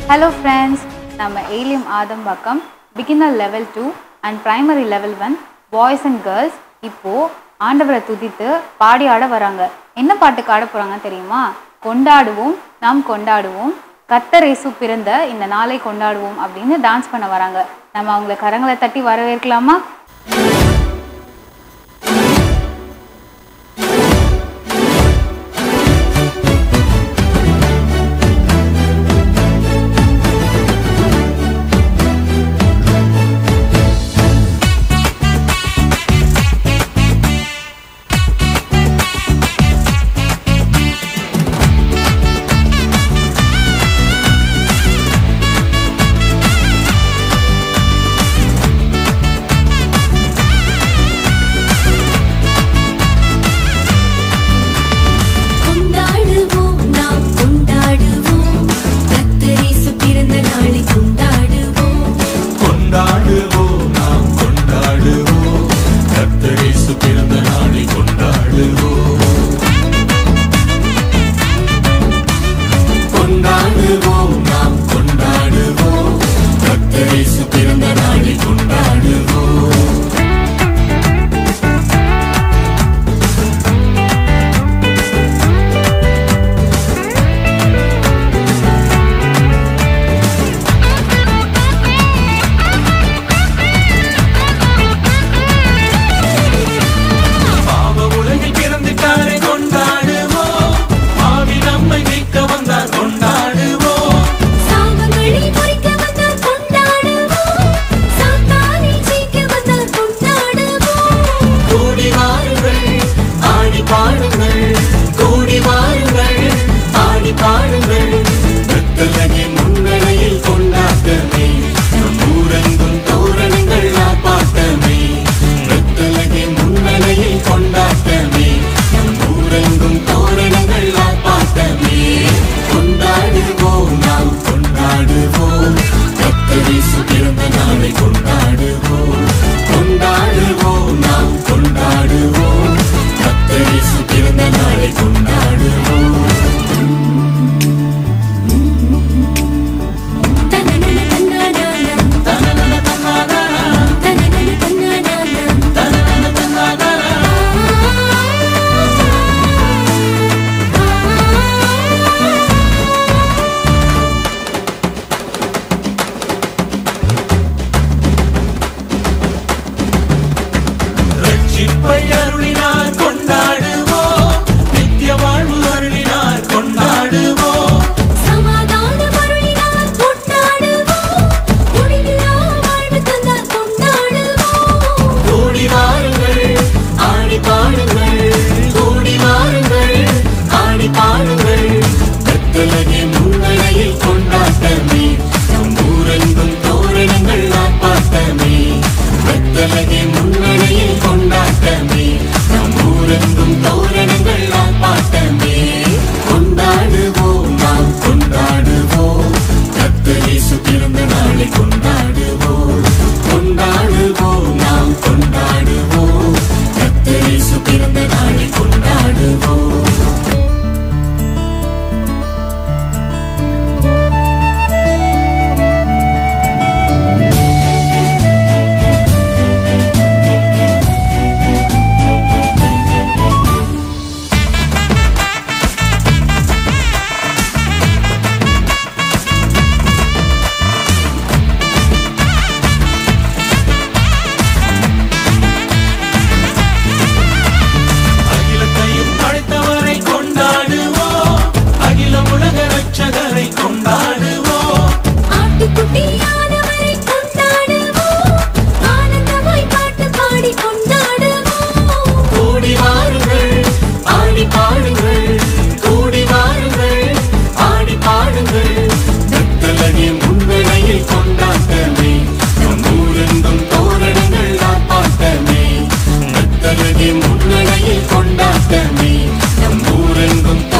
hello friends நம்ம ஏலியம் Adambakkam beginner level two and primary level one boys and girls இப்போது ஆண்டவரை துதித்து பாடி ஆட வராங்க என்ன பாட்டுக்கு ஆட போகிறாங்க தெரியுமா கொண்டாடுவோம் நாம் கொண்டாடுவோம் கத்தரேசு பிறந்த இந்த நாளை கொண்டாடுவோம் அப்படின்னு டான்ஸ் பண்ண வராங்க நம்ம அவங்கள கரங்களை தட்டி வரவேற்கலாமா கொண்டாடுவோம் நாம் கொண்டாடுவோம் கத்தரேசு பிறந்த நாளை கொண்டாடுவோம் கொண்டாடுவோம் நாம் கொண்டாடுவோம் கர்த்தரேசு பிறந்த நாளை கொண்டாடுவோம் கொண்டாடுவோம் நாம் கொண்டாடுவோம் கர்த்தரேசு பிறந்த நாளை கொண்டாடுவோம் பாவ உலகில் பிறந்துட்டாரை கொண்டாடுவோம் பாவி நம்மை மீட்க வந்தார் கொண்டாடுவோம் சாபங்களை முறிக்க வந்தார் கொண்டாடுவோம் சாத்தானை ஜெயிக்க வந்தார் கொண்டாடுவோம் கூடி வாருங்கள் ஆடி பாடுங்கள் கூடி வாருங்கள் ஆடி பாடுங்கள் வெத்தலகை முன்னணியில் கொண்டாட்டமே நம் ஊரெங்கும் தோரணங்கள் ஆர்ப்பாட்டமே வெத்தலகை முன்னணியில் கொண்டாட்டமே நம் ஊரெங்கும் தோரணங்கள் ஆர்ப்பாட்டமே கொண்டாடுவோம் நாம் கொண்டாடுவோம் கத்தரேசு பிறந்த நாளை கொண்டாடுவோம் கொண்டாடுவோம் நாம் கொண்டாடுவோம் கத்தரேசு பிறந்த நாளை கொண்டாடுவோம் தனனன தன்னானானா தனனன தன்னானானா ரட்சிப்பை அருளினார் கொண்டாடுவோம் நித்திய வாழ்வு அருளினார் கொண்டாடுவோம் சமாதானம் அருளினார் கொண்டாடுவோம் முடிவில்லா வாழ்வு தந்தார் கொண்டாடுவோம் கூடி வாருங்கள் ஆடி பாடுங்கள் கூடி வாருங்கள் ஆடி பாடுங்கள் கத்தலகை முன்னணியில் கொண்டாட்டமே நம் ஊரெங்கும் தோரணங்கள் ஆர்ப்பாட்டமே கத்தலகை முன்னணியில் கொண்டாட்டமே நம் ஊரெங்கும் தோரணங்கள் ஆர்ப்பாட்டமே கொண்டாடுவோம் நாம் கொண்டாடுவோம் கத்தரேசு பிறந்த நாளை கொண்டாடுவோம் கொண்டாடுவோம் நாம் கொண்டாடுவோம் கத்தரேசு பிறந்த நாளை கொண்டாடுவோம் அகிலத்தையும் படைத்தவரை கொண்டாடுவோம் அகில உலக ரட்சகரை கொண்டாடுவோம் ஆட்டுக்குட்டியானவரை கொண்டாடுவோம் ஆனந்தமாய் பாட்டு பாடி கொண்டாடுவோம் கூடி வாருங்கள் ஆடி பாடுங்கள் கூடி வாருங்கள் ஆடி பாடுங்கள் கத்தலகை முன்னணியில் கொண்டாட்டமே நம் ஊரெங்கும் தோரணங்கள் ஆர்ப்பாட்டமே கத்தலகை முன்னணியில் கொண்டாட்டமே நம் ஊரெங்கும்